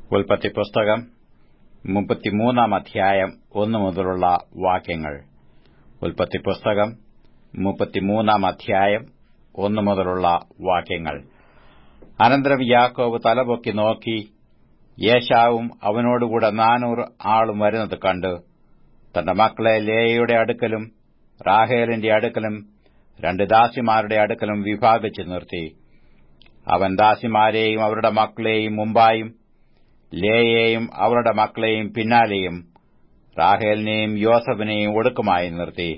ഉൽപ്പത്തി പുസ്തകം മുപ്പത്തിമൂന്നാം അധ്യായം ഒന്നു മുതലുള്ള വാക്യങ്ങൾ ഉൽപ്പത്തി പുസ്തകം മുപ്പത്തിമൂന്നാം അധ്യായം ഒന്നു മുതലുള്ള വാക്യങ്ങൾ അനന്തരം യാക്കോബ് തലപൊക്കി നോക്കി യേശാവും അവനോടുകൂടെ നാനൂറ് ആളും വരുന്നത് കണ്ട് തന്റെ മക്കളെ ലേയയുടെ അടുക്കലും റാഹേലിന്റെ അടുക്കലും രണ്ട് ദാസിമാരുടെ അടുക്കലും വിഭാഗിച്ചു നിർത്തി അവൻ ദാസിമാരെയും അവരുടെ മക്കളെയും മുമ്പായും ലേയെയും അവരുടെ മക്കളെയും പിന്നാലെയും റാഹേലിനെയും യോസഫിനെയും ഒടുക്കുമായി നിർത്തി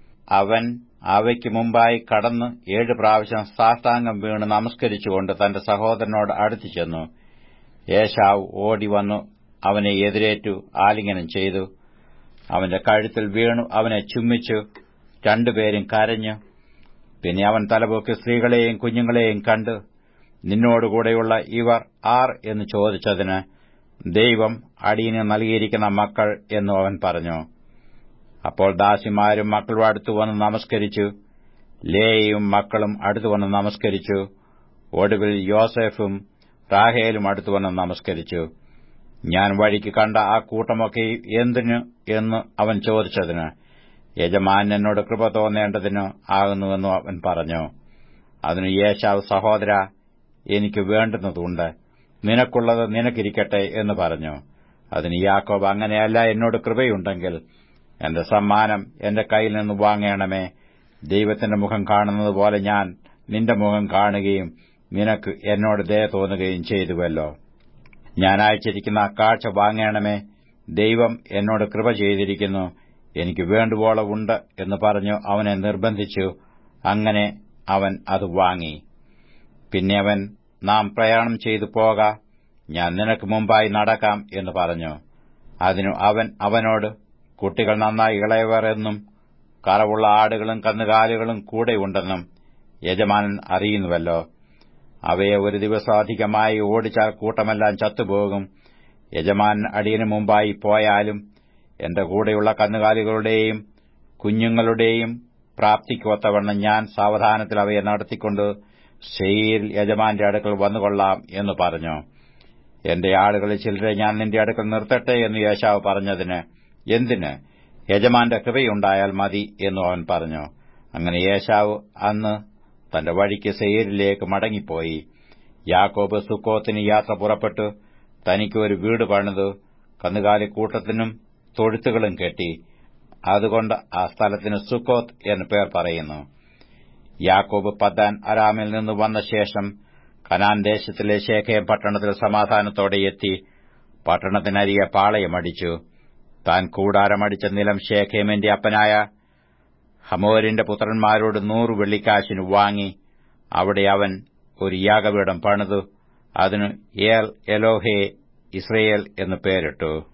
അവൻ അവയ്ക്ക് മുമ്പായി കടന്ന് ഏഴ് പ്രാവശ്യം സാഷ്ടാംഗം വീണ് നമസ്കരിച്ചുകൊണ്ട് തന്റെ സഹോദരനോട് അടുത്തു ചെന്നു യേശാവ് ഓടിവന്നു അവനെ എതിരേറ്റു ആലിംഗനം ചെയ്തു അവന്റെ കഴുത്തിൽ വീണു അവനെ ചുംബിച്ചു രണ്ടുപേരും കരഞ്ഞു പിന്നെ അവൻ തലപൊക്കി സ്ത്രീകളെയും കുഞ്ഞുങ്ങളെയും കണ്ട് നിന്നോടുകൂടെയുള്ള ഇവർ ആർ എന്ന് ചോദിച്ചതിന് ദൈവം അടിയന് നൽകിയിരിക്കുന്ന മക്കൾ എന്നു അവൻ പറഞ്ഞു അപ്പോൾ ദാസിമാരും മക്കളും അടുത്തു വന്ന് നമസ്കരിച്ചു ലേയും മക്കളും അടുത്തു വന്ന് നമസ്കരിച്ചു ഒടുവിൽ യോസെഫും റാഹേലും അടുത്തു വന്ന് നമസ്കരിച്ചു ഞാൻ വഴിക്ക് കണ്ട ആ കൂട്ടമൊക്കെ എന്തിനു എന്ന് അവൻ ചോദിച്ചതിന് യജമാൻ എന്നോട് കൃപ തോന്നേണ്ടതിന് ആകുന്നുവെന്നു അവൻ പറഞ്ഞു അതിന് യേശാവ് സഹോദര എനിക്ക് വേണ്ടുന്നതുണ്ട് നിനക്കുള്ളത് നിനക്കിരിക്കട്ടെ എന്ന് പറഞ്ഞു അതിന് യാക്കോബ് അങ്ങനെയല്ല എന്നോട് കൃപയുണ്ടെങ്കിൽ എന്റെ സമ്മാനം എന്റെ കയ്യിൽ നിന്ന് വാങ്ങണമേ ദൈവത്തിന്റെ മുഖം കാണുന്നത് പോലെ ഞാൻ നിന്റെ മുഖം കാണുകയും നിനക്ക് എന്നോട് ദയ തോന്നുകയും ചെയ്തുവല്ലോ ഞാൻ അയച്ചിരിക്കുന്ന കാഴ്ച വാങ്ങണമേ ദൈവം എന്നോട് കൃപ ചെയ്തിരിക്കുന്നു എനിക്ക് വേണ്ടുവോളം ഉണ്ട് എന്ന് പറഞ്ഞു അവനെ നിർബന്ധിച്ചു അങ്ങനെ അവൻ അത് വാങ്ങി പിന്നെ അവൻ നാം പ്രയാണം ചെയ്തു പോക ഞാൻ നിനക്ക് മുമ്പായി നടക്കാം എന്ന് പറഞ്ഞു അതിനു അവൻ അവനോട് കുട്ടികൾ നന്നായി ഇളയവർ എന്നും കറവുള്ള ആടുകളും കന്നുകാലികളും കൂടെയുണ്ടെന്നും യജമാനൻ അറിയുന്നുവല്ലോ അവയെ ഒരു ദിവസം അധികമായി ഓടിച്ചാൽ കൂട്ടമെല്ലാം ചത്തുപോകും യജമാനൻ അടിയനു മുമ്പായി പോയാലും എന്റെ കൂടെയുള്ള കന്നുകാലികളുടെയും കുഞ്ഞുങ്ങളുടെയും പ്രാപ്തിക്കൊത്തവണ്ണം ഞാൻ സാവധാനത്തിൽ അവയെ നടത്തിക്കൊണ്ട് ശെയിൽ യജമാന്റെ അടുക്കൽ വന്നുകൊള്ളാം എന്ന് പറഞ്ഞു എന്റെ ആളുകളിൽ ചിലരെ ഞാൻ നിന്റെ അടുക്കൽ നിർത്തട്ടെ എന്ന് യേശാവ് പറഞ്ഞതിന് എന്തിന് യജമാന്റെ കൃപയുണ്ടായാൽ മതി എന്നു അവൻ പറഞ്ഞു അങ്ങനെ യേശാവ് അന്ന് തന്റെ വഴിക്ക് സെയിരിലേക്ക് മടങ്ങിപ്പോയി യാക്കോബ് സുക്കോത്തിന് യാത്ര പുറപ്പെട്ടു തനിക്ക് ഒരു വീട് പണിതു കന്നുകാലിക്കൂട്ടത്തിനും തൊഴുത്തുകളും കെട്ടി അതുകൊണ്ട് ആ സ്ഥലത്തിന് സുക്കോത്ത് എന്ന് പേർ പറയുന്നു യാക്കോബ് പദ്ദാൻ അരാമിൽ നിന്ന് വന്ന ശേഷം കനാൻ ദേശത്തിലെ ശേഖയം പട്ടണത്തിൽ സമാധാനത്തോടെ എത്തി പട്ടണത്തിനരികെ പാളയമടിച്ചു താൻ കൂടാരമടിച്ച നിലം ശേഖേമിന്റെ അപ്പനായ ഹമോരിന്റെ പുത്രന്മാരോട് നൂറ് വെള്ളിക്കാശിന് വാങ്ങി അവിടെ അവൻ ഒരു യാഗപീഠം പണിതു അതിന് ഏൽ എലോഹെ ഇസ്രയേൽ എന്ന് പേരിട്ടു